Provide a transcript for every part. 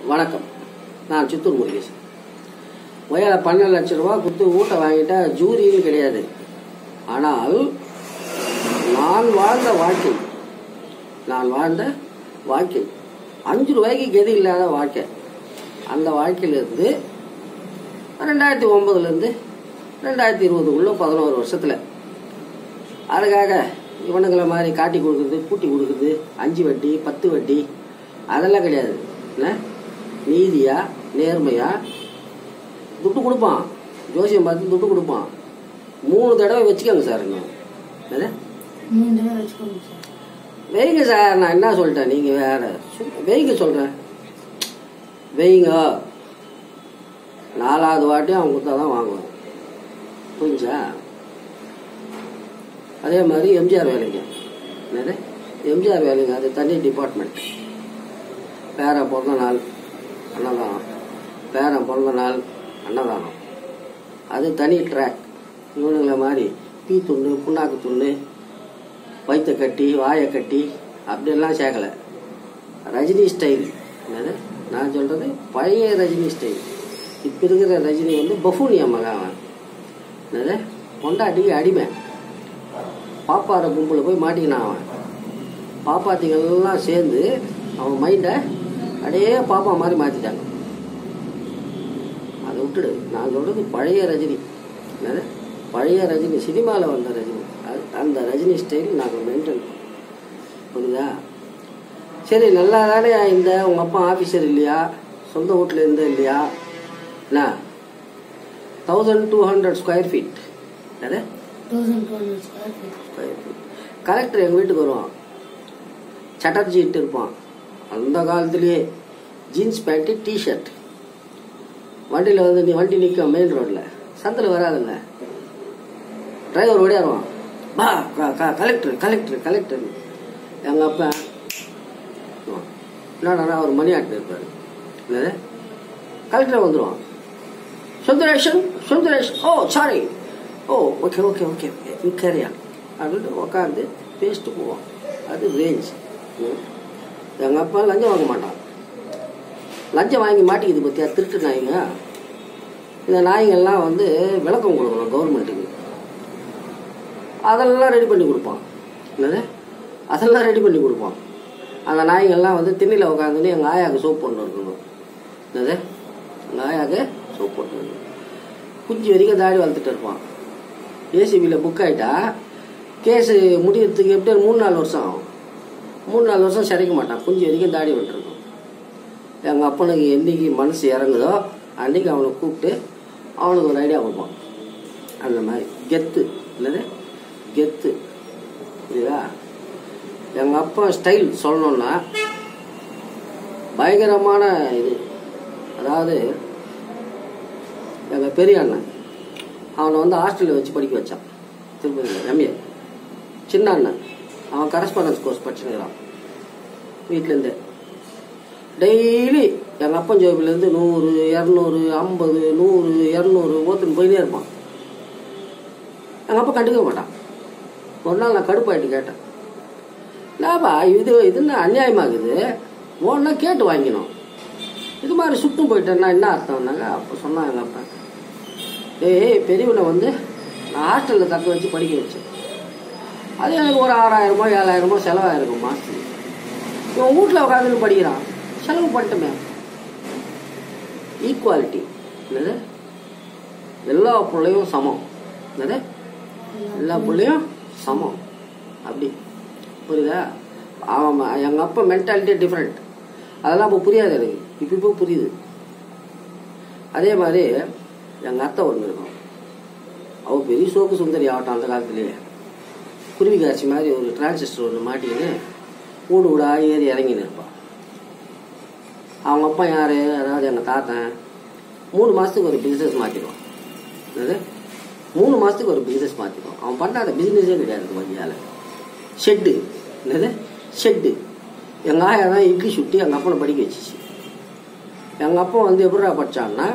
வணக்கம் நான் சித்தூர் முருகேசன் ஒயல பன்னெண்டு லட்ச ரூபா கொடுத்து ஊட்ட வாங்கிட்டா ஜூரின்னு கிடையாது ஆனால் நான் வாழ்ந்த வாழ்க்கை நான் வாழ்ந்த வாழ்க்கை அஞ்சு ரூபாய்க்கு கெதி இல்லாத வாழ்க்கை அந்த வாழ்க்கையிலிருந்து ரெண்டாயிரத்தி ஒன்பதுலேருந்து ரெண்டாயிரத்தி இருபதுக்குள்ள பதினோரு வருஷத்தில் அதுக்காக இவனுங்களை மாதிரி காட்டி கொடுக்குறது கூட்டி கொடுக்குறது அஞ்சு வட்டி பத்து வட்டி அதெல்லாம் கிடையாது என்ன நீதியா நேர்மையா துட்டு கொடுப்பான் ஜோசியம் பார்த்து துட்டு கொடுப்பான் மூணு தடவை வச்சுக்கோங்க சார் இன்னும் என்னது மூணு தடவை வச்சுக்கோங்க சார் வைங்க சார் நான் என்ன சொல்லிட்டேன் நீங்க வேற சும்மா வைங்க சொல்றேன் வைங்க நாலாவது வாட்டியும் அவன் கொடுத்தா தான் வாங்குவேன் புரிஞ்சா அதே மாதிரி எம்ஜிஆர் வேலைங்க என்னது எம்ஜிஆர் வேலைங்க அது தனி டிபார்ட்மெண்ட் பேரன் பிறந்த நாள் அன்னதானம் பேரன் பிறந்த நாள் அன்னதானம் அது தனி ட்ராக் இவனுங்களை மாதிரி பீ துண்டு புண்ணாக்கு துண்டு வயிற்ற கட்டி வாயை கட்டி அப்படியெல்லாம் சேர்க்கல ரஜினி ஸ்டைல் என்னது நான் சொல்றது பழைய ரஜினி ஸ்டைல் இப்போ இருக்கிற ரஜினி வந்து பஃபூனியா மகன் என்னது பொண்டாட்டிக்கு அடிமை பாப்பார கும்பல போய் மாட்டிக்கினான் அவன் பாப்பாத்திங்கெல்லாம் சேர்ந்து அவன் மைண்டை அப்படியே பாப்பா மாதிரி மாற்றிட்டாங்க அதை விட்டுடு நான் சொல்றது பழைய ரஜினி என்னது பழைய ரஜினி சினிமாவில் வந்த ரஜினி அது அந்த ரஜினி ஸ்டைல் நாங்கள் மெயின்டைன் புரியுதா சரி நல்லா தானே இந்த உங்கள் அப்பா ஆஃபீஸர் இல்லையா சொந்த வீட்டில் இருந்த இல்லையா என்ன thousand two hundred square feet என்னது thousand two hundred square feet square feet collector எங்கள் வீட்டுக்கு வருவான் சட்டர்ஜி இட்டு இருப்பான் அந்த காலத்திலேயே ஜீன்ஸ் பேண்ட்டு டிஷர்ட் வண்டியில் வந்து நீ வண்டி நிற்கும் மெயின் ரோட்டில் சந்தில் வராதுங்க டிரைவர் ஓடியாருவான் பா க- க- கலெக்டர் கலெக்டர் கலெக்டர் எங்கள் அப்பா என்னடா அவர் மணி ஆட்டு இருப்பார் என்னது கலெக்டர் வந்துடுவான் Sundaresan Sundaresh oh sorry oh okay okay okay okay கேரியா அப்படின்னு உட்காந்து பேசிட்டு போவோம் அது ரேஞ்ச் எங்கள் அப்பா லஞ்சம் வாங்க மாட்டான் லஞ்சம் வாங்கி மாட்டிக்குது பத்தியா திருட்டு நாய்ங்க இந்த நாய்ங்கள்லாம் வந்து விளக்கம் கொடுக்கணும் கவர்மெண்ட்டுக்கு அதெல்லாம் ரெடி பண்ணி கொடுப்பான் என்னது அதெல்லாம் ரெடி பண்ணி கொடுப்பான் அந்த நாய்ங்கள்லாம் வந்து திண்ணில உட்காந்துன்னு எங்கள் ஆயாவுக்கு சோப் போட்டு இருக்கணும் என்னது எங்கள் ஆயாவுக்கு சோப் போட்டு இருக்கணும் குஞ்சு வரைக்கும் தாடி வளர்த்துட்டு இருப்பான் ஏசிபியில் புக் ஆகிட்டா கேஸு முடியறதுக்கு எப்படி மூணு நாலு வருஷம் ஆகும் மூணு நாலு வருஷம் சிறைக்க மாட்டான் குஞ்சு வரைக்கும் தாடி விட்டுருக்கும் எங்கள் அப்பனுக்கு என்னைக்கு மனசு இறங்குதோ அன்னைக்கு அவனை கூப்பிட்டு அவனுக்கு ஒரு ஐடியா கொடுப்பான் அந்த மாதிரி கெத்து இல்லது கெத்து புரியுதா எங்கள் அப்பா ஸ்டைல் சொல்லணும்னா பயங்கரமான இது அதாவது எங்கள் பெரிய அண்ணன் அவனை வந்து ஹாஸ்டலில் வச்சு படிக்க வச்சான் திருப்பதியில் எம்ஏ சின்ன அண்ணன் அவன் கரஸ்பாண்டன்ஸ் கோர்ஸ் படிச்சுக்கிறான் வீட்டிலேருந்து டெய்லி எங்கள் அப்பன் ஜோபிலேருந்து நூறு இரநூறு ஐம்பது நூறு இரநூறு ஓத்துன்னு போயிட்டே இருப்பான் எங்கள் அப்பா கண்டுக்க மாட்டான் ஒரு நாள் நான் கடுப்பாயிட்டு கேட்டேன் லாபா இது இது என்ன அநியாயமாகுது ஒன்றா கேட்டு வாங்கினோம் இது மாதிரி சுட்டும் போயிட்டேன்னா என்ன அர்த்தம்னாங்க அப்போ சொன்னான் எங்கள் அப்பா ஏய் பெரியவனை வந்து நான் ஹாஸ்டலில் தக்க வச்சு படிக்க வச்சேன் அது எனக்கு ஒரு ஆறாயிரமோ ஏழாயிரமோ செலவாயிருக்கும் மாதத்துக்கு இவன் வீட்டில் உட்காந்துன்னு படிக்கிறான் செலவு பண்ணிட்டோமே ஈக்குவாலிட்டி என்னது எல்லா பிள்ளையும் சமம் என்னது எல்லா பிள்ளையும் சமம் அப்படி புரியுதா அவன் எங்கள் அப்பா மென்டாலிட்டி டிஃப்ரெண்ட் அதெல்லாம் இப்போ புரியாது எனக்கு இப்போ இப்போ புரியுது அதே மாதிரி எங்கள் அத்தை ஒன்று இருக்கும் அவள் பெரிய சோப்பு சுந்தரி ஆகட்டும் அந்த காலத்துலேயே குருவி காட்சி மாதிரி ஒரு டிரான்சிஸ்டர் ஒன்று மாட்டிக்கின்னு ஊடு ஊடா ஏறி இறங்கின்னு இருப்பான் அவங்க அப்பா யார் அதாவது எங்கள் தாத்தன் மூணு மாதத்துக்கு ஒரு பிஸ்னஸ் மாற்றிடுவான் என்னது மூணு மாதத்துக்கு ஒரு பிஸ்னஸ் மாற்றிடுவான் அவன் பண்ணாத பிஸ்னஸே கிடையாது வங்கியால் ஷெட்டு என்னது ஷெட்டு எங்கள் ஆயா தான் இட்லி சுட்டி எங்கள் அப்பனை படிக்க வச்சிச்சு எங்கள் அப்பா வந்து எப்படிடா படித்தான்னா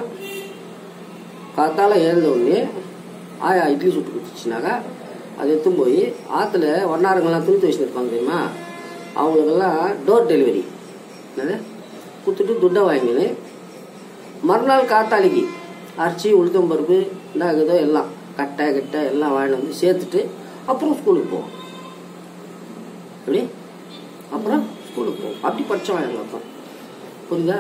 காத்தால எழுந்த உடனே ஆயா இட்லி சுட்டு கொடுத்துச்சுனாக்கா அதை எடுத்துன்னு போய் ஆற்றுல வண்ணாரங்கள்லாம் துணி துவைச்சு இருப்பாங்க தெரியுமா அவங்களுக்கெல்லாம் டோர் டெலிவரி என்னது கொடுத்துட்டு துட்டை வாங்கினு மறுநாள் காத்தாளிக்கு அரிசி உளுத்தம்பருப்பு இந்தாகுதோ எல்லாம் கட்டை கிட்டை எல்லாம் வாங்கிட்டு வந்து சேர்த்துட்டு அப்புறம் ஸ்கூலுக்கு போவோம் எப்படி அப்புறம் ஸ்கூலுக்கு போவோம் அப்படி படித்தவன் எங்கள் அப்பா புரியுதா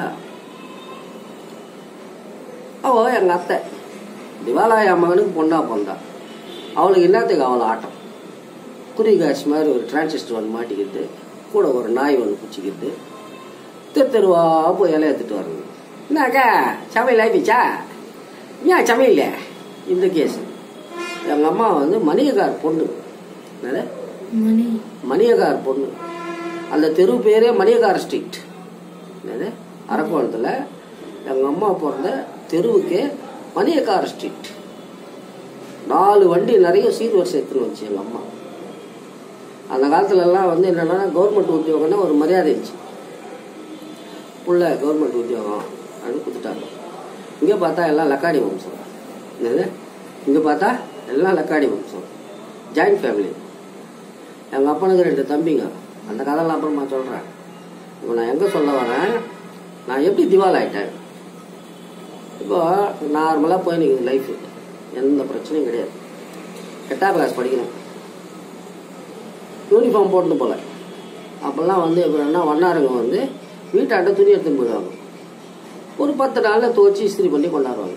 அவ எங்கள் அத்தை திவாலா என் மகனுக்கு பொண்ணா பிறந்தா அவளுக்கு என்னத்துக்கு அவளை ஆட்டம் குருவி காட்சி மாதிரி ஒரு டிரான்சிஸ்டர் ஒன்று மாட்டிக்கிட்டு கூட ஒரு நாய் ஒன்று பிடிச்சிக்கிட்டு தெரு தெருவா போய் இலைய எடுத்துட்டு வரணும் என்னக்கா சமையல் ஆயிடுச்சா ஏன் சமையல் இந்த கேஸ் எங்கள் அம்மா வந்து மணியக்கார் பொண்ணு என்னது மணி மணியக்கார் பொண்ணு அந்த தெரு பேரே மணியக்கார் ஸ்ட்ரீட் என்னது அரக்கோணத்தில் எங்கள் அம்மா பிறந்த தெருவுக்கு மணியக்கார் ஸ்ட்ரீட் நாலு வண்டி நிறைய சீர்வரிசை எடுத்துன்னு வந்துச்சு எங்கள் அம்மா அந்த காலத்துலலாம் வந்து என்னென்னா கவர்மெண்ட் உத்தியோகம்னா ஒரு மரியாதை இருந்துச்சு புள்ள கவர்மெண்ட் உத்தியோகம் அப்படின்னு கொடுத்துட்டாங்க இங்கே பார்த்தா எல்லாம் லக்காடி வம்சம் என்னது இங்கே பார்த்தா எல்லாம் லக்காடி வம்சம் ஜாயிண்ட் ஃபேமிலி எங்கள் அப்பனுக்கு ரெண்டு தம்பிங்க அந்த கதைலாம் அப்புறமா சொல்கிறேன் இப்போ நான் எங்கே சொல்ல வரேன் நான் எப்படி திவால் ஆயிட்டேன் இப்போ நார்மலாக போய் நிற்குது லைஃபு எந்த பிரச்சனையும் கிடையாது எட்டாம் கிளாஸ் படிக்கிறேன் யூனிஃபார்ம் போட்டு போல அப்போல்லாம் வந்து எப்படின்னா வண்ணாருங்க வந்து வீட்டாண்ட துணி எடுத்துன்னு போயிடுவாங்க ஒரு பத்து நாளில் துவச்சி இஸ்திரி பண்ணி கொண்டாடுவாங்க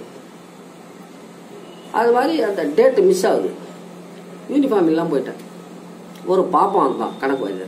அது மாதிரி அந்த டேட்டு மிஸ் ஆகுது யூனிஃபார்ம் இல்லாமல் போயிட்டேன் ஒரு பாப்பம் வந்தான் கணக்கு வைத்தியர்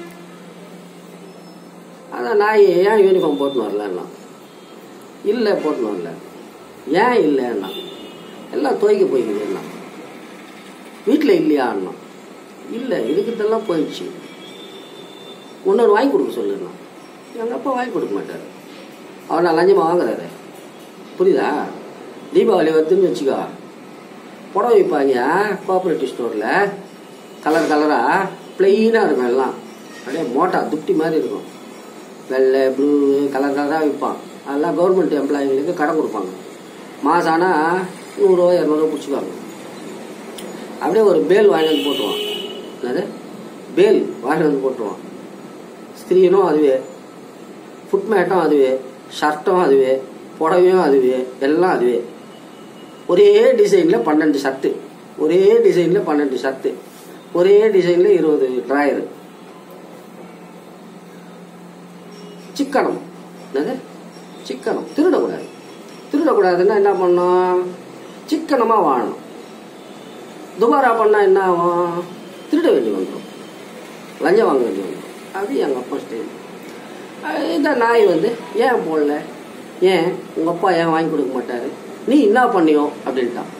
அதான் நான் ஏன் யூனிஃபார்ம் போட்டுன்னு வரலன்னா இல்லை போட்டுன்னு வரல ஏன் இல்லைன்னா எல்லாம் துவைக்க போய்க்குதுன்னா வீட்டில் இல்லையான்னா இல்லை இருக்கிறதெல்லாம் போயிடுச்சு இன்னொரு வாங்கி கொடுக்க சொல்லுண்ணா எங்கள் அப்பா வாங்கி கொடுக்க மாட்டார் அவர் நான் லஞ்சமாக வாங்குறாரு புரியுதா தீபாவளி வருதுன்னு வச்சுக்கோ புடவை விற்பாங்க கோஆப்ரேட்டிவ் ஸ்டோரில் கலர் கலராக ப்ளெயினாக இருக்கும் எல்லாம் அப்படியே மோட்டா துப்டி மாதிரி இருக்கும் வெள்ளை ப்ளூ கலர் கலராக விற்பான் அதெல்லாம் கவர்மெண்ட் எம்ப்ளாயிங்களுக்கு கடன் கொடுப்பாங்க மாதம் ஆனால் நூறுரூவா இரநூறுவா பிடிச்சிக்குவாங்க அப்படியே ஒரு பேல் வாங்கி வந்து போட்டுருவான் என்னது பேல் வாங்கி வந்து போட்டுருவான் ஸ்க்ரீனும் அதுவே ஃபுட் மேட்டும் அதுவே ஷர்ட்டும் அதுவே புடவையும் அதுவே எல்லாம் அதுவே ஒரே டிசைனில் பன்னெண்டு ஷர்ட்டு ஒரே டிசைனில் பன்னெண்டு ஷர்ட்டு ஒரே டிசைனில் இருபது ட்ராயரு சிக்கனம் என்னது சிக்கனம் திருடக்கூடாது திருடக்கூடாதுன்னா என்ன பண்ணணும் சிக்கனமாக வாழணும் துபாரா பண்ணால் என்ன ஆகும் திருட வேண்டி வந்துடும் லஞ்சம் வாங்க வேண்டி வந்துடும் அது எங்கள் அப்பா ஸ்டைல் இந்த நாய் வந்து ஏன் போடல ஏன் உங்கள் அப்பா ஏன் வாங்கி கொடுக்க மாட்டாரு நீ என்ன பண்ணியோ அப்படின்ட்டான்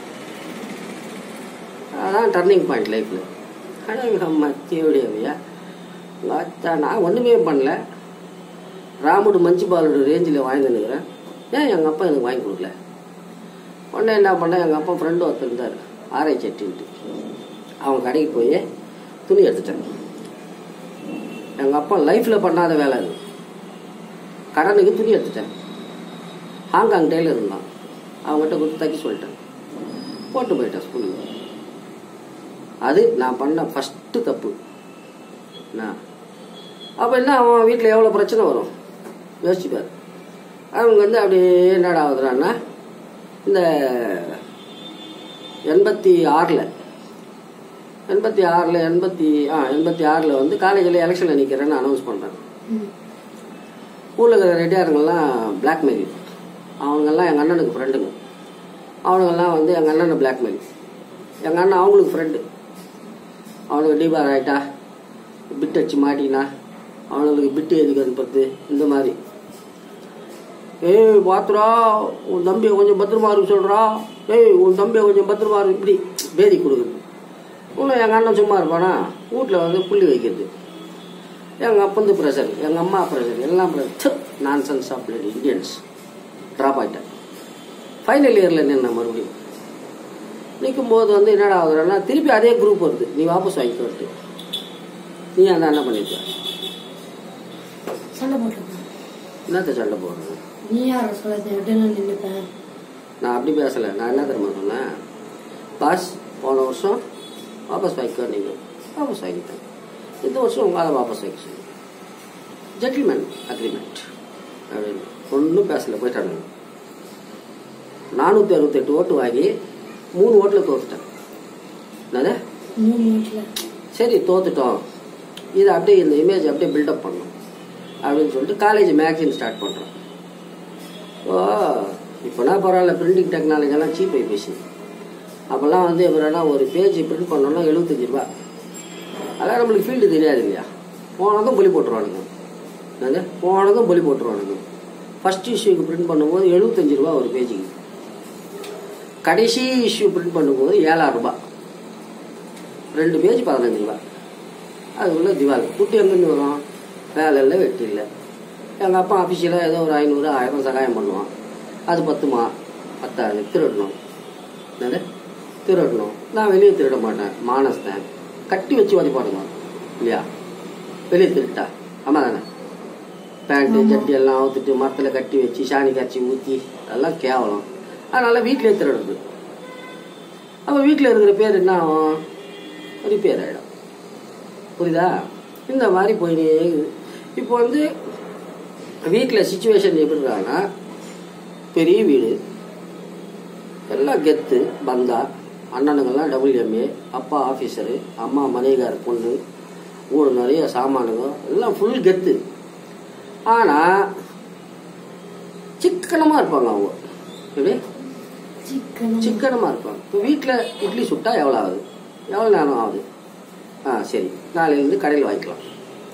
அதான் டர்னிங் பாயிண்ட் லைஃப்பில் ஆனால் எங்கள் அம்மா தேவடியாவையா உங்கள் அத்தா நான் ஒன்றுமே பண்ணல ராமுடு மஞ்சு பாலோட ரேஞ்சில் வாங்கினுக்கிறேன் ஏன் எங்கள் அப்பா எனக்கு வாங்கி கொடுக்கல உடனே என்ன பண்ணேன் எங்கள் அப்பா ஃப்ரெண்டு ஒருத்தர் இருந்தார் ஆரை செட்டின்ட்டு அவங்க கடைக்கு போய் துணி எடுத்துட்டேன் எங்கள் அப்பா லைஃப்பில் பண்ணாத வேலை அது கடனுக்கு துணி எடுத்துட்டேன் ஹாங்காங் டெய்லர் இருந்தான் அவங்ககிட்ட கொடுத்து தைக்க சொல்லிட்டேன் போட்டு போயிட்டேன் ஸ்கூலுக்கு அது நான் பண்ண ஃபஸ்ட்டு தப்பு என்ன அப்போ என்ன அவன் வீட்டில் எவ்வளோ பிரச்சனை வரும் யோசிச்சுப்பார் அவங்க வந்து அப்படியே என்னடா ஆகுதுறான்னா இந்த எண்பத்தி ஆறில் எண்பத்தி ஆறில் எண்பத்தி ஆ எண்பத்தி ஆறில் வந்து காலேஜில் எலெக்ஷனில் நிற்கிறேன்னு அனௌன்ஸ் பண்ணுறேன் ம். ஊரில் இருக்கிற ரெட்டியாருங்கெல்லாம் பிளாக்மெயில் அவனுங்கெல்லாம் எங்கள் அண்ணனுக்கு ஃப்ரெண்டுங்க அவனுங்கெல்லாம் வந்து எங்கள் அண்ணனை பிளாக்மெயில் எங்கள் அண்ணன் அவங்களுக்கு ஃப்ரெண்டு அவனுக்கு டீபார் ஆகிட்டா பிட் அடிச்சு மாட்டினா அவனுங்களுக்கு பிட்டு எதுக்கு அனுப்புறது இந்த மாதிரி ஏய் பாத்துரா உன் தம்பியை கொஞ்சம் பத்திரமா இருக்கு சொல்கிறா ஏய் உன் தம்பியை கொஞ்சம் பத்திரமா இருக்கு இப்படி பேதி கொடுக்குது இன்னும் எங்கள் அண்ணன் சும்மா இருப்பானா வீட்டில் வந்து புள்ளி வைக்கிறது எங்கள் அப்பந்து ப்ரெஷர் எங்கள் அம்மா ப்ரெஷர் எல்லாம் ப்ரெஷர் நான் சென்ஸ் ஆஃப் இந்தியன்ஸ் ட்ராப் ஆகிட்டேன் ஃபைனல் இயரில் நின்ன மறுபடியும் நிற்கும் போது வந்து என்னடா ஆகுதுன்னா திருப்பி அதே குரூப் வருது நீ வாபஸ் வாங்கிக்கோட்டு நீ அந்த என்ன பண்ணிருக்க சண்டை போட்டுருக்கேன் என்னத்த சண்டை போடுறது நீ யார சொல்ல விட்டு நான் நின்றுப்பேன் நான் அப்படி பேசலை நான் என்ன தெரியுமா சொன்னேன் பாஸ் போன வருஷம் வாபஸ் வாங்கிக்கோ நீங்கள் வாபஸ் வாங்கிட்டேன் இந்த வருஷம் உங்களால் வாபஸ் வாங்கிக்க சொல்லி ஜென்டில்மேன் அக்ரிமெண்ட் அப்படின்னு ஒன்றும் பேசல போயிட்டானுங்க நானூற்றி அறுபத்தெட்டு ஓட்டு வாங்கி மூணு ஓட்டில் தோத்துட்டேன் என்னது மூணு வீட்டில் சரி தோத்துட்டோம் இதை அப்படியே இந்த இமேஜ் அப்படியே பில்டப் பண்ணணும் அப்படின்னு சொல்லிட்டு காலேஜ் மேக்சின் ஸ்டார்ட் பண்ணுறோம் ஓ இப்போனா பரவாயில்ல பிரிண்டிங் டெக்னாலஜிலாம் சீப் ஆகி போச்சு அப்போல்லாம் வந்து எப்படின்னா ஒரு பேஜ் பிரிண்ட் பண்ணோம்னா எழுபத்தஞ்சு ரூபா அதெல்லாம் நம்மளுக்கு ஃபீல்டு தெரியாது இல்லையா போனதும் பொலி போட்டுருவானுங்க என்னது போனதும் பொலி போட்டுருவானுங்க ஃபர்ஸ்ட் இஷ்யூக்கு பிரிண்ட் பண்ணும்போது எழுபத்தஞ்சு ரூபா ஒரு பேஜுக்கு கடைசி இஷ்யூ பிரிண்ட் பண்ணும்போது ஏழாயிரம் ரூபாய் ரெண்டு பேஜ் பதினஞ்சு ரூபா அதுக்குள்ளே திவால் குட்டி எங்கேருந்து வரும் வேலை இல்லை வெட்டி இல்லை எங்கள் அப்பா அஃபிஷியலாக ஏதோ ஒரு ஐநூறு ஆயிரம் சகாயம் பண்ணுவான் அது பத்துமா பத்தாது திருடணும் என்னது திருடணும் நான் வெளியே திருட மாட்டேன் மானஸ்தேன் கட்டி வச்சு வதைப்பாடுங்க இல்லையா வெளியே திருட்டா ஆமாம் தானே பேண்ட்டு ஜட்டி எல்லாம் அவுத்துட்டு மரத்தில் கட்டி வச்சு சாணி காய்ச்சி ஊற்றி அதெல்லாம் கேவலம் அதனால் வீட்டிலே திருடுறது அப்போ வீட்டில் இருக்கிற பேர் என்ன ஆகும் ரிப்பேர் ஆகிடும் புரியுதா இந்த மாதிரி போயினே இருக்குது இப்போ வந்து வீட்டில் சுச்சுவேஷன் எப்படிறாங்கன்னா பெரிய வீடு எல்லாம் கெத்து பந்தா அண்ணனுங்கெல்லாம் டபிள்யூஎம்ஏ அப்பா ஆஃபீஸரு அம்மா மனைகார் பொண்ணு ஊடு நிறைய சாமானுங்க எல்லாம் ஃபுல் கெத்து ஆனால் சிக்கனமாக இருப்பாங்க அவங்க எப்படி சிக்கன் சிக்கனமாக இருப்பாங்க இப்போ வீட்டில் இட்லி சுட்டா எவ்வளோ ஆகுது எவ்வளோ நேரம் ஆகுது ஆ சரி நாளையிலேருந்து கடையில் வாங்கிக்கலாம்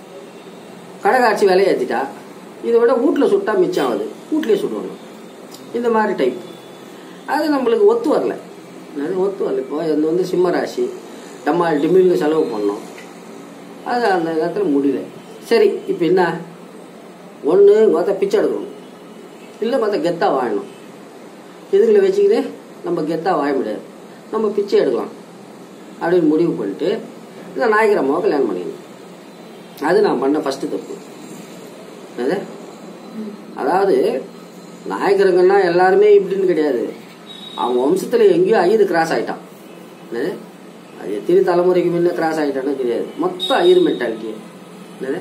கடை காட்சி விலையை ஏற்றிட்டா இதை விட வீட்டில் சுட்டா மிச்சம் ஆகுது வீட்லேயே சுடுவாங்க இந்த மாதிரி டைப் அது நம்மளுக்கு ஒத்து வரல அது ஒத்து வரல இப்போ இது வந்து சிம்ம ராசி நம்ம டிமில்னு செலவு பண்ணோம் அது அந்த இடத்துல முடியல சரி இப்போ என்ன ஒன்று மொத்த பிச்சை எடுக்கணும் இல்லை மொத்த கெத்தாக வாழணும் இதுங்களை வச்சுக்கிட்டு நம்ம கெத்தாக வாழ முடியாது நம்ம பிச்சை எடுக்கலாம் அப்படின்னு முடிவு பண்ணிட்டு இந்த நாயகர் அம்மாவை கல்யாணம் பண்ணிக்கணும் அது நான் பண்ண ஃபஸ்ட்டு தப்பு அது அதாவது நாயகருங்கன்னா எல்லாருமே இப்படின்னு கிடையாது அவங்க வம்சத்தில் எங்கேயோ ஐயரு கிராஸ் ஆயிட்டான் என்னது அது எத்தனை தலைமுறைக்கு முன்ன கிராஸ் ஆயிட்டான்னு தெரியாது மொத்தம் ஐயர் மென்டாலிட்டி என்னது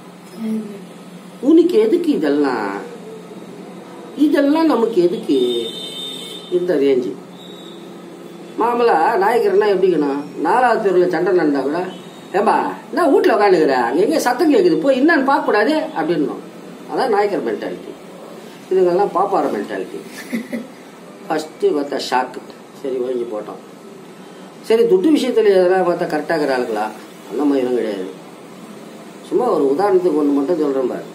உனக்கு எதுக்கு இதெல்லாம் இதெல்லாம் நமக்கு எதுக்கு இந்த ரேஞ்சு மாமலா நாயக்கர்னா எப்படிக்கணும் நாலாவது தெருவில் சண்டை நடந்தா கூட ஏம்பா என்ன வீட்டில் உட்காந்துக்கிற அங்கே எங்கே சத்தம் கேட்குது போய் என்னன்னு பார்க்கக்கூடாது அப்படின்னோம் அதான் நாயக்கர் மென்டாலிட்டி இதுங்கெல்லாம் பாப்பார மென்டாலிட்டி ஃபஸ்ட்டு பார்த்தா ஷாக்கு சரி ஒழிஞ்சு போட்டோம் சரி துட்டு விஷயத்தில் எதனா பார்த்தா கரெக்டாக ஆளுங்களா அந்த மாதிரிலாம் கிடையாது சும்மா ஒரு உதாரணத்துக்கு ஒன்று மட்டும் சொல்கிறேன் பாரு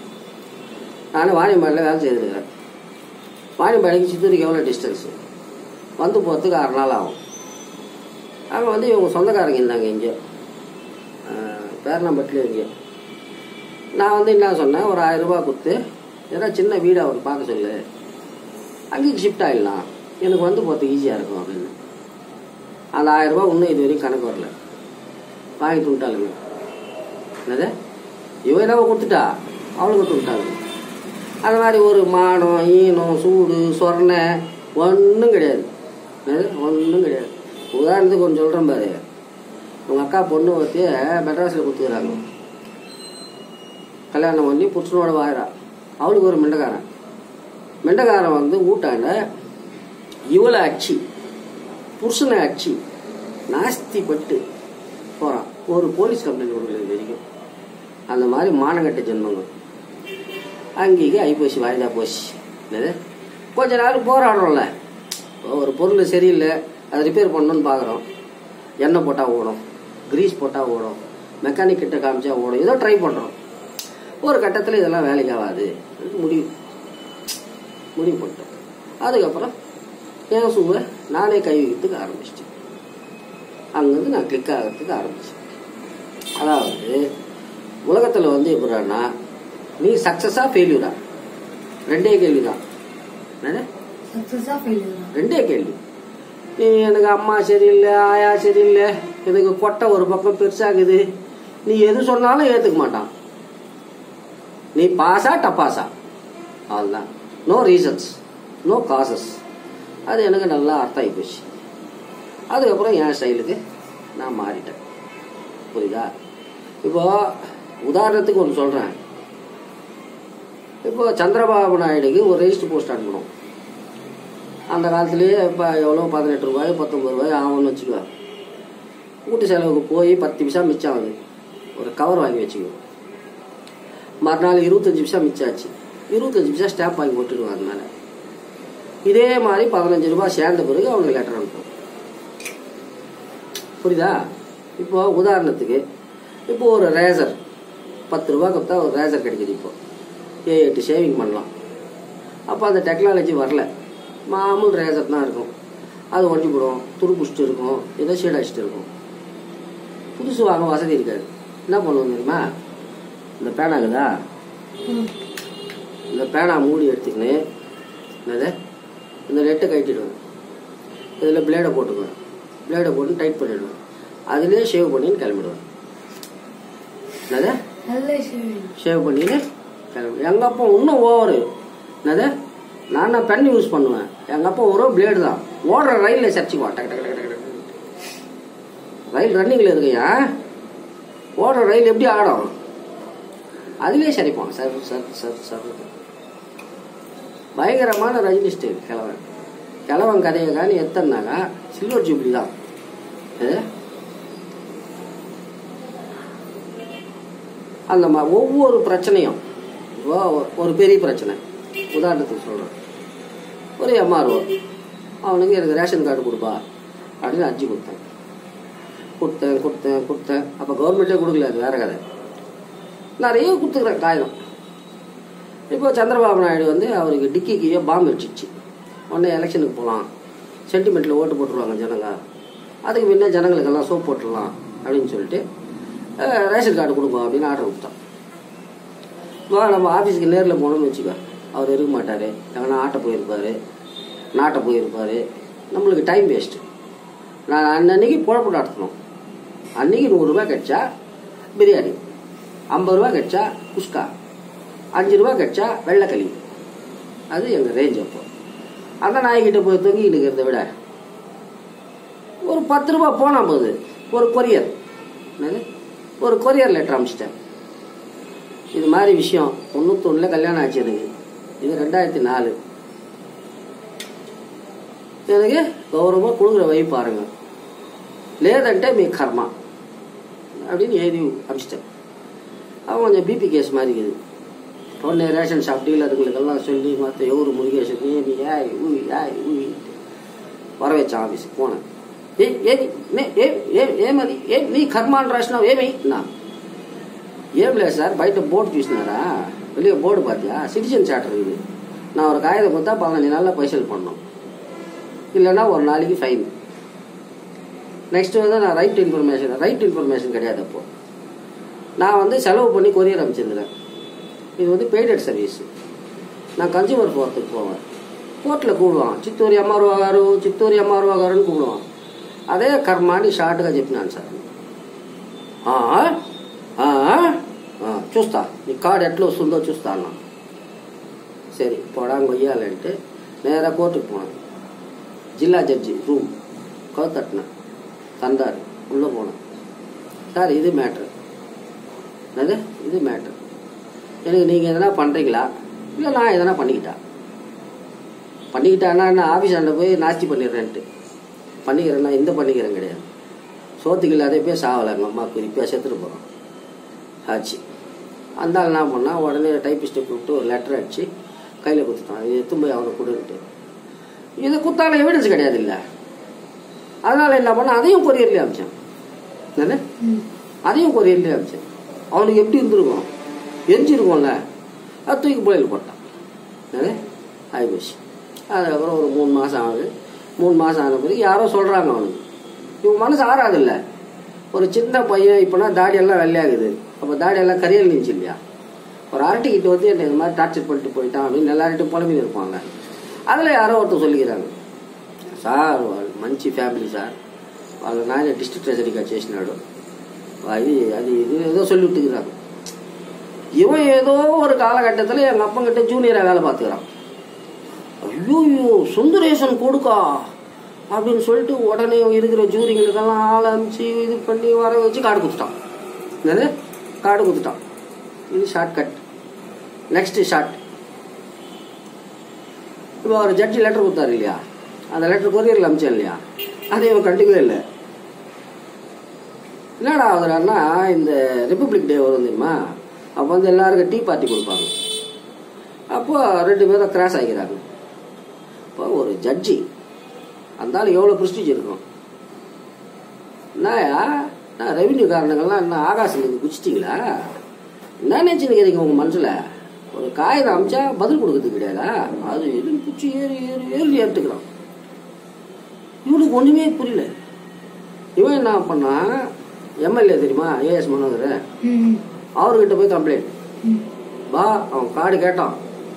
நான் வாணியம்பாடியில் வேலை செய்திருக்கிறேன் வாணியம்பாடிக்கு சித்தூருக்கு எவ்வளோ டிஸ்டன்ஸு வந்து போகிறதுக்கு ஆறு நாள் ஆகும் அங்கே வந்து இவங்க சொந்தக்காரங்க இருந்தாங்க இங்கே பேரணம்பட்டில் இங்கே நான் வந்து என்ன சொன்னேன் ஒரு ஆயிரம் ரூபாய் கொடுத்து ஏதாவது சின்ன வீடு அவர் பார்க்க சொல்லு அங்கேயும் ஷிஃப்ட் ஆகிடலாம் எனக்கு வந்து போகிறதுக்கு ஈஸியாக இருக்கும் அப்படின்னு அந்த ஆயிரம் ரூபாய் இன்னும் இது வரைக்கும் கணக்கு வரல வாங்கி துண்டாளுங்க என்னது இவன் என்னவோ கொடுத்துட்டா அவளுக்கு துண்டாளுங்க அது மாதிரி ஒரு மானம் ஈனம் சூடு சொர்ணை ஒன்றும் கிடையாது ஒன்றும் கிடையாது உதாரணத்துக்கு ஒன்று சொல்கிறேன் பாரு உங்கள் அக்கா பொண்ணு ஒருத்தி மெட்ராஸில் கொடுத்துக்கிறாங்க கல்யாணம் பண்ணி புருஷனோட வாயிறா அவளுக்கு ஒரு மெண்டக்காரன் மெண்டக்காரன் வந்து ஊட்டாண்ட இவளை அச்சு புருஷனை அச்சு நாஸ்தி பட்டு போகிறான் ஒரு போலீஸ் கம்ப்ளைண்ட் கொடுக்கல இது வரைக்கும் அந்த மாதிரி மானங்கட்ட ஜென்மங்கள் அங்கேயே ஐப்போசி வாய்தா போச்சு என்னது கொஞ்ச நேரம் போராடுறோம்ல இப்போ ஒரு பொருள் சரியில்லை அதை ரிப்பேர் பண்ணணும்னு பார்க்குறோம் எண்ணெய் போட்டால் ஓடும் கிரீஸ் போட்டால் ஓடும் மெக்கானிக் கிட்ட காமிச்சா ஓடும் ஏதோ ட்ரை பண்ணுறோம் ஒரு கட்டத்தில் இதெல்லாம் வேலைக்கு ஆகாது முடிவு முடிவு பண்ணிட்டோம் அதுக்கப்புறம் என் சூவை நானே கை வைக்கிறதுக்கு ஆரம்பிச்சிட்டேன் அங்கேருந்து நான் கிளிக் ஆகிறதுக்கு ஆரம்பிச்சேன் அதாவது உலகத்தில் வந்து எப்படின்னா நீ சக்ஸஸா ஃபெயில்யூரா ரெண்டே கேள்வி தான் என்னது சக்ஸஸா ஃபெயிலியரா ரெண்டே கேள்வி நீ எனக்கு அம்மா சரியில்லை ஆயா சரியில்லை எனக்கு கொட்டை ஒரு பக்கம் பெருசாகுது நீ எது சொன்னாலும் ஏற்றுக்க மாட்டான் நீ பாஸா டப்பாஸா அவ்வளோதான் நோ ரீசன்ஸ் நோ காசஸ் அது எனக்கு நல்லா அர்த்தம் ஆகி போச்சு அதுக்கப்புறம் என் ஸ்டைலுக்கு நான் மாறிட்டேன் புரியுதா இப்போ உதாரணத்துக்கு ஒன்று சொல்கிறேன் இப்போ சந்திரபாபு நாயுடுக்கு ஒரு ரெஜிஸ்டர் போஸ்ட் அனுப்பணும் அந்த காலத்துலேயே இப்போ எவ்வளோ பதினெட்டு ரூபாய் பத்தொம்பது ரூபாய் ஆகும்னு வச்சுக்கோ வீட்டு செலவுக்கு போய் பத்து பைசா மிச்சம் ஆகுது ஒரு கவர் வாங்கி வச்சுக்கோ மறுநாள் இருபத்தஞ்சி பைசா மிச்சம் ஆச்சு இருபத்தஞ்சி பைசா ஸ்டாம்ப் வாங்கி போட்டுருவாங்க அதனால இதே மாதிரி பதினஞ்சு ரூபாய் சேர்ந்த பிறகு அவனுக்கு லெட்டர் அனுப்பும் புரியுதா இப்போ உதாரணத்துக்கு இப்போ ஒரு ரேசர் பத்து ரூபா கொடுத்தா ஒரு ரேசர் கிடைக்குது இப்போ ஏ எட்டு ஷேவிங் பண்ணலாம் அப்போ அந்த டெக்னாலஜி வரல மாமூல் ரேசர் தான் இருக்கும் அது ஒட்டி போடும் துரு புடிச்சிட்டு இருக்கும் ஏதோ ஷேட் அடிச்சுட்டு இருக்கும் புதுசு வாங்க வசதி இருக்காது என்ன பண்ணுவோம் தெரியுமா இந்த பேனாகுதா ம். இந்த பேனா மூடி எடுத்துக்கின்னு என்னது இந்த நெட்டை கட்டிடுவேன் இதில் பிளேடை போட்டுக்குவேன் பிளேடை போட்டு டைட் பண்ணிடுவேன் அதுலேயே ஷேவ் பண்ணின்னு கிளம்பிடுவேன் என்னது நல்ல விஷயம் ஷேவ் பண்ணின்னு கிளம்பி எங்கள் அப்பா இன்னும் ஓவரு என்னது நான் நான் பென் யூஸ் பண்ணுவேன் எங்கள் அப்பா ஒரு பிளேடு தான் ஓடுற ரயிலில் சர்ச்சுக்குவான் டக்கு டக்கு டக்கு டக்கு டக்கு. ரயில் ரன்னிங்கில் இருக்கையா ஓடுற ரயில் எப்படி ஆடும் அதுலேயே சரிப்பான் சார் சார் சார் சார் பயங்கரமான ரஜினி ஸ்டைல் கிழவன் கிழவன் கதையை காணி எத்தனாக்கா சில்வர் ஜூப்ளி தான் இது அந்த மா ஒவ்வொரு பிரச்சனையும் இப்போ ஒரு பெரிய பிரச்சனை உதாரணத்துக்கு சொல்கிறேன் ஒரு எம்ஆர்ஓ அவனுக்கு எனக்கு ரேஷன் கார்டு கொடுப்பா அப்படின்னு அர்ஜி கொடுத்தேன் கொடுத்தேன் கொடுத்தேன் கொடுத்தேன் அப்போ கவர்மெண்ட்டே கொடுக்கல அது வேற கதை நிறைய கொடுத்துக்கிறேன் காகிதம் இப்போ சந்திரபாபு நாயுடு வந்து அவருக்கு டிக்கிக்கு பாம்பு வச்சிச்சு உடனே எலெக்ஷனுக்கு போகலாம் சென்டிமெண்ட்டில் ஓட்டு போட்டுருவாங்க ஜனங்க அதுக்கு முன்னே ஜனங்களுக்கெல்லாம் சோப் போட்டுடலாம் அப்படின்னு சொல்லிட்டு அஹ், ரேஷன் கார்டு கொடுப்போம் அப்படின்னு ஆர்டர் கொடுத்தான் வா நம்ம ஆஃபீஸுக்கு நேரில் போனோம்னு வச்சுக்கோ அவர் இருக்க மாட்டார் எங்கன்னா ஆட்டை போயிருப்பார் நாட்டை போயிருப்பார் நம்மளுக்கு டைம் வேஸ்ட்டு நான் அன்னன்னைக்கு பொழப்பு நடத்தணும் அன்னைக்கு நூறுரூவா கிடைச்சா பிரியாணி ஐம்பது ரூபா கிடைச்சா குஸ்கா அஞ்சு ரூபா கிடைச்சா வெள்ளைக்களி அது எங்கள் ரேஞ்ச் அப்போ அந்த நாய்கிட்ட போய் தொங்கிட்டு இருக்கிறத விட ஒரு பத்து ரூபா போனா போகுது ஒரு கொரியர் என்னது ஒரு கொரியர் லெட்டர் அனுப்பிச்சிட்டேன் இது மாதிரி விஷயம் தொண்ணூத்தொன்னுல கல்யாணம் ஆச்சு எனக்கு இது ரெண்டாயிரத்தி நாலு எனக்கு கௌரவமாக கொடுக்குற வை பாருங்க లేదంటే మీ కర్మ அப்படின்னு எழுதி அனுப்பிச்சிட்டேன் அவன் கொஞ்சம் பிபி கேஸ் மாதிரி இருக்குது உடனே ரேஷன் ஷாப் டீலருங்களுக்கெல்லாம் சொல்லி மற்ற எவரு முருகேசன் ஏமி ஏய் ஊய் ஏய் ஊய் వర వచ్చాం ఆఫీస్కి పోను ఏ ఏది నే- ఏ ఏ- ఏమది ఏ నీ కర్మ అని రాసినావు ఏమి నా ఏం లేదు సార్ బయట బోర్డు చూసినారా வெளியே போர்டு பார்த்தியா சிட்டிசன் சார்ட்டர் இது நான் ஒரு காகிதம் கொடுத்தா பதினஞ்சு நாளில் பைசல் பண்ணணும் இல்லைன்னா ஒரு நாளைக்கு ஃபைன் நெக்ஸ்ட் வந்து நான் ரைட் இன்ஃபர்மேஷன் ரைட் இன்ஃபர்மேஷன் கிடையாது அப்போ நான் வந்து செலவு பண்ணி கொரியர் அமைச்சிருந்தேன் இது வந்து பெய்டட் சர்வீஸ் நான் கன்சியூமர் போகிறதுக்கு போவேன் కోర్టులో కూడువాం చిత్తూరు ఎంఆర్ఓ గారు చిత్తూరు ఎంఆర్ఓ గారు అని కూడువాం అదే కర్మ అని షార్ట్గా చెప్పినాను సార్ ఆ, ఆ, ఆ, చూస్తా నీ కార్డు ఎట్లా వస్తుందో చూస్తా అన్నా సరే పొడాంగి కొయ్యాలంటే నేరా కోర్టుకు పోనాను జిల్లా జడ్జి రూమ్ కౌతట్న తందారు ఉள்ள పోనాం சார் இது மேட்ரு என்னது இது மேட்ரு எனக்கு நீங்கள் எதனா பண்ணுறீங்களா இல்லை நான் எதனா பண்ணிக்கிட்டா பண்ணிக்கிட்டான்னா என்ன ஆஃபீஸ் ஆண்ட போய் நாஸ்தி பண்ணிடுறேன்ட்டு பண்ணிக்கிறேன்னா இந்த பண்ணிக்கிறேன் கிடையாது சோத்துக்கு இல்லாத போய் சாவலை எங்கள் அம்மா குறிப்பாக செத்துட்டு போகிறோம் ஆச்சு அந்த ஆள் என்ன பண்ணா உடனே டைப்பிஸ்ட்டை கூப்பிட்டு ஒரு லெட்டர் அடிச்சு கையில் கொடுத்துட்டான் இது எத்தும் போய் அவனை கொடுன்ட்டு இது குத்தால எவிடன்ஸ் கிடையாது இல்லை அதனால என்ன பண்ண அதையும் கொரியர்லேயே அமிச்சான் என்ன ம். அதையும் கொரியர்லேயே அமிச்சேன் அவனுக்கு எப்படி இருந்திருக்கும் எரிஞ்சிருக்கும்ல அது தூக்கி புயல் போட்டான் என்னது ஆகிப்போச்சு அதுக்கப்புறம் ஒரு மூணு மாதம் ஆகுது மூணு மாதம் ஆன பிறகு யாரோ சொல்கிறாங்க அவனுக்கு இவன் மனசு ஆறாதில்ல ஒரு சின்ன பையன் இப்போனா தாடியெல்லாம் வெள்ளையாகுது அப்போ தாடியெல்லாம் கரியல் நின்ச்சு இல்லையா ஒரு அரட்டிக்கிட்ட வந்து என்னை இந்த மாதிரி டார்ச்சர் பண்ணிட்டு போயிட்டான் அப்படின்னு எல்லார்ட்டும் புலம்பின்னு இருப்பாங்க அதில் யாரோ ஒருத்தர் சொல்லிக்கிறாங்க సార్ వాళ్ళు మంచి ఫ్యామిలీ సార్ వాళ్ళ నాయన డిస్ట్రిక్ట్ ట్రెజరీగా చేసినాడు అది అది ఇది ఏదో சொல்லிட்டுக்கிறாங்க இவன் ஏதோ ஒரு காலகட்டத்தில் எங்கள் அப்பங்கிட்ட ஜூனியராக வேலை பார்த்துக்கிறான் ஐயோ ஐயோ சுந்தரேசன் கொடுக்கா அப்படின்னு சொல்லிட்டு உடனே இருக்கிற ஜூரிங்களுக்கெல்லாம் ஆள் அனுப்பிச்சு இது பண்ணி வர வச்சு காடு குத்துட்டான் என்னது காடு குத்துட்டான் இது ஷார்ட் கட் நெக்ஸ்ட் ஷார்ட் இப்போ அவர் ஜட்ஜி லெட்டர் கொடுத்தாரு இல்லையா அந்த லெட்டர் கொரியரில் அமிச்சேன் இல்லையா அதை இவன் கண்டுக்கவே இல்லை என்னடா ஆகுதுடான்னா இந்த ரிப்பப்ளிக் டே வரும் தெரியுமா அப்போ வந்து எல்லாருக்கும் டீ பார்ட்டி கொடுப்பாங்க அப்போ ரெண்டு பேரும் கிராஸ் ஆகிக்கிறாங்க இப்போ ஒரு ஜட்ஜி அந்த ஆள் எவ்வளோ ப்ரெஸ்டீஜ் இருக்கும் என்னயா நான் ரெவென்யூ காரணங்கள்லாம் என்ன ஆகாசத்துக்கு குச்சிட்டிங்களா என்ன நினச்சிருக்கிறீங்க உங்கள் மனசில் ஒரு காகிதம் அமிச்சா பதில் கொடுக்கறது கிடையாதா அது இதுன்னு குச்சி ஏறி ஏறி ஏறி ஏற்றுக்கிறான் இவனுக்கு ஒன்றுமே புரியல இவன் என்ன பண்ணா எம்எல்ஏ தெரியுமா ஏஎஸ் மனோகர் ம் அவர்கிட்ட போய் கம்ப்ளைண்ட் ம் வா அவன் கார்டு கேட்டான்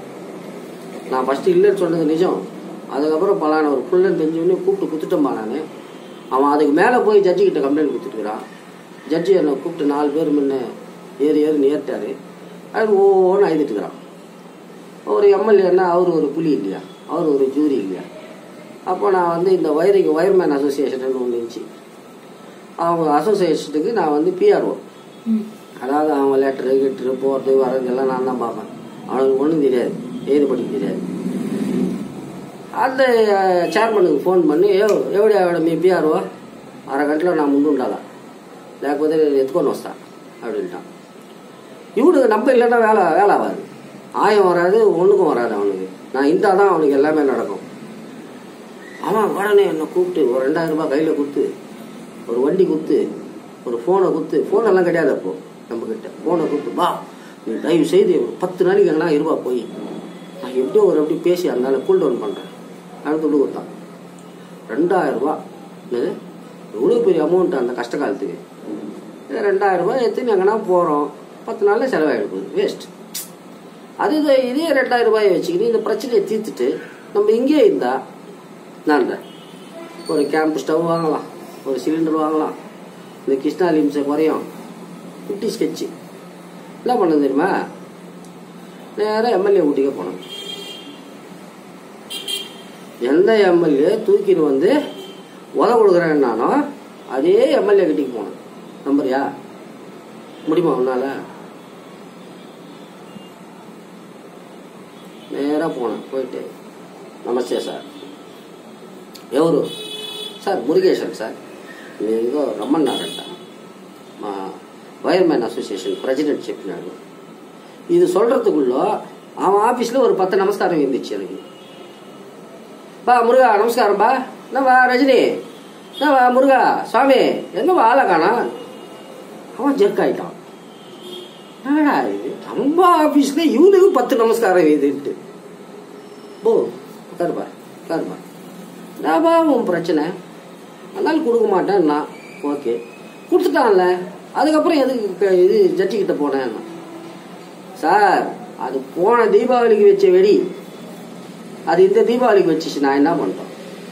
நான் ஃபஸ்ட்டு இல்லைன்னு சொன்னது நிஜம் அதுக்கப்புறம் பலான ஒரு புள்ளன்னு தெரிஞ்சவொடனே கூப்பிட்டு குத்துட்டேன்பா நான் அவன் அதுக்கு மேலே போய் ஜட்ஜி கிட்ட கம்ப்ளைண்ட் கொடுத்துட்டுக்கிறான் ஜட்ஜி என்னை கூப்பிட்டு நாலு பேர் முன்ன ஏறி ஏறி ஏறிட்டாரு அது ஒவ்வொன்று அழுதுட்டுக்கிறான் ஒரு எம்எல்ஏன்னா அவர் ஒரு புலி இல்லையா அவர் ஒரு ஜூரி இல்லையா அப்போ நான் வந்து இந்த வயரிங் வயர்மேன் அசோசியேஷன் ஒன்று இருந்துச்சு அவங்க அசோசியேஷனுக்கு நான் வந்து பிஆர்ஓ ம் அதாவது அவங்க லெட்டரு கிட்டரு போகிறது வர்றது எல்லாம் நான் தான் பார்ப்பேன் அவனுக்கு ஒன்றும் தெரியாது எழுத படிக்க தெரியாது அந்த சேர்மனுக்கு ஃபோன் பண்ணி ఏ ఎవడి ఆవిడ మీ పిఆర్ఓ అరగంటలో నా ముందు ఉండాలా లేకపోతే నేను ఎత్తుకొని వస్తా அப்படின்ட்டான் இவனுக்கு நம்ம இல்லைன்னா வேலை வேலை ஆகாது ஆயம் வராது ஒன்றுக்கும் வராது அவனுக்கு நான் இருந்தால் தான் அவனுக்கு எல்லாமே நடக்கும் அவன் உடனே என்னை கூப்பிட்டு ஒரு ரெண்டாயிரம் ரூபாய் கையில் கொடுத்து ஒரு வண்டி கொடுத்து ஒரு ஃபோனை கொடுத்து ஃபோனெல்லாம் கிடையாது அப்போ நம்ம கிட்ட ஃபோனை கொடுத்து வா நீ தயவு செய்து ஒரு பத்து நாளைக்கு எங்கன்னா இருபா போய் நான் எப்படியோ ஒரு அப்படி பேசி அதனால கூல் டவுன் பண்ணுறேன் அப்படின்னு துண்டு கொடுத்தான் ரெண்டாயிரம் ரூபா என்னது எவ்வளோ பெரிய அமௌண்ட் அந்த கஷ்ட காலத்துக்கு இது ரெண்டாயிரம் ரூபாய் எடுத்து எங்கன்னா போகிறோம் பத்து நாளில் செலவாயிடுது வேஸ்ட் அது இது இதே ரெண்டாயிரம் ரூபாயை வச்சுக்கிட்டு இந்த பிரச்சனையை தீர்த்துட்டு நம்ம இங்கேயே இருந்தா நான் ஒரு கேம்ப் ஸ்டவ் வாங்கலாம் ஒரு சிலிண்டர் வாங்கலாம் இந்த கிருஷ்ணா லிம்ஸை குறையும் குட்டி ஸ்கெட்சு என்ன பண்ணது தெரியுமா நேராக எம்எல்ஏ ஊட்டிக்க போனோம் எந்த எம்எல்ஏ தூக்கின்னு வந்து உத கொடுக்குறேன்னானோ அதே எம்எல்ஏ கிட்டிக்கு போனேன் நம்புறியா முடியுமா உன்னால நேராக போனேன் போயிட்டு நமஸ்தே సార్ ఎవరు సార్ మురుగేశన్ సార్ మీరు రమ్మన్నారంట మా వైర్మెన్ అసోసియేషన్ ప్రెసిడెంట్ చెప్పినాడు ఇది சொல்றதுக்குள்ள அவன் ஆபீஸ்ல ஒரு பத்து நமஸ்காரம் இருந்துச்சு எனக்கு பா முருகா நமஸ்காரம் பா என்னவா ரஜினி என்னவா முருகா சுவாமி எங்கவா ஆளை காணா அவன் ஜெர்க் ஆயிட்டான் என்னடா இது நம்ம ஆபீஸ்ல இவனுக்கு பத்து நமஸ்காரம் இதுன்ட்டு போ உட்காருப்பா உட்காருப்பா நாபா உன் பிரச்சனை அதனால கொடுக்க மாட்டேன்னா ஓகே கொடுத்துட்டான்ல அதுக்கப்புறம் எதுக்கு க- இது ஜட்ஜி கிட்ட போனேன் சார் அது போன தீபாவளிக்கு வச்ச வெடி அது இந்த தீபாவளிக்கு வச்சுச்சு நான் என்ன பண்ணிட்டோம்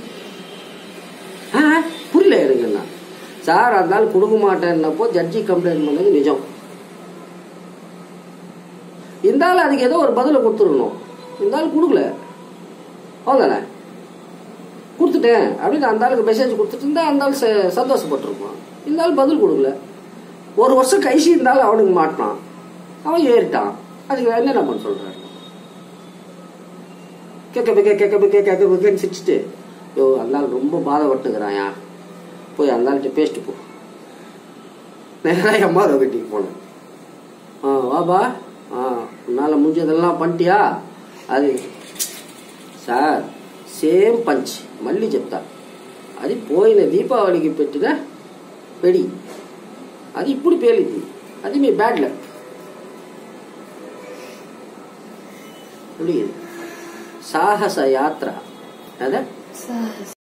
ஆ புரியல எனக்கு என்ன சார் அதனால கொடுக்க மாட்டேன்னப்போ ஜட்ஜி கம்ப்ளைண்ட் பண்ணது நிஜம் இருந்தாலும் அதுக்கு ஏதோ ஒரு பதிலை கொடுத்துருக்கணும் இருந்தாலும் கொடுக்கல அவ்வளோதானே கொடுத்துட்டேன் அப்படின்னு அந்த ஆளுக்கு மெசேஜ் கொடுத்துட்டு இருந்தா அந்த ஆள் ச- சந்தோஷப்பட்டிருப்பான் இந்த ஆள் பதில் கொடுக்கல ஒரு வருஷம் கழிச்சு இருந்தாலும் அவனுக்கு மாட்டினான் அவன் ஏறிட்டான் அதுக்கு என்ன பண்ண சொல்றாரு கேட்க கேட்க கேட்க கேட்க கேட்க கேட்கன்னு சிரிச்சுட்டு யோ அந்த ஆள் ரொம்ப பாதப்பட்டுக்கிறாயா போய் அந்த ஆள்கிட்ட பேசிட்டு போ நேராக அம்மா வீட்டுக்கு போனேன் ஆ வாபா ஆ உன்னால் முடிஞ்சதெல்லாம் பண்ணிட்டியா అది సార్ సేమ్ పంచ్ మళ్ళీ చెప్తా అది పోయిన దీపావళికి పెట్టిన వెడి అది ఇప్పుడు పేలింది అది మీ బ్యాడ్ లక్ సాహస యాత్ర అదే సాహస్